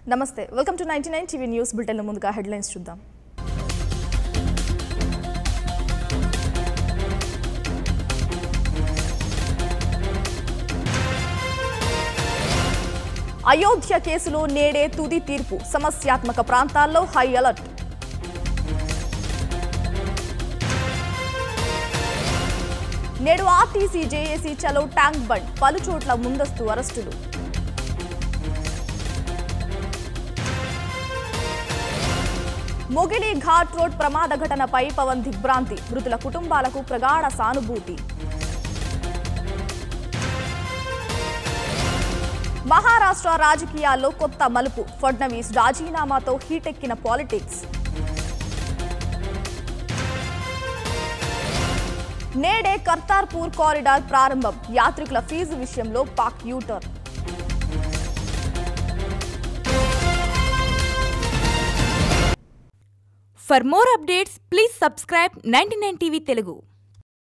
నమస్తే welcome to ninety nine TV news bulletin ముందుగా headlines చూద్దాం అయోధ్య కేసులో నేడే తుది తీర్పు సమస్యాత్మక ప్రాంతాల్లో హై అలర్ట్ నేడు ఆర్టీసీ జేఏసీ చలో ట్యాంక్ బండ్ పలు చోట్ల ముందస్తు అరెస్టులు మొగిలి ఘాట్ రోడ్ ప్రమాద ఘటనపై పవన్ దిగ్భ్రాంతి మృతుల కుటుంబాలకు ప్రగాఢ సానుభూతి మహారాష్ట్ర రాజకీయాల్లో కొత్త మలుపు ఫడ్నవీస్ రాజీనామాతో హీటెక్కిన పాలిటిక్స్ నేడే కర్తార్పూర్ కారిడార్ ప్రారంభం యాత్రికుల ఫీజు విషయంలో Pak U turn For more updates, please subscribe 99 TV Telugu.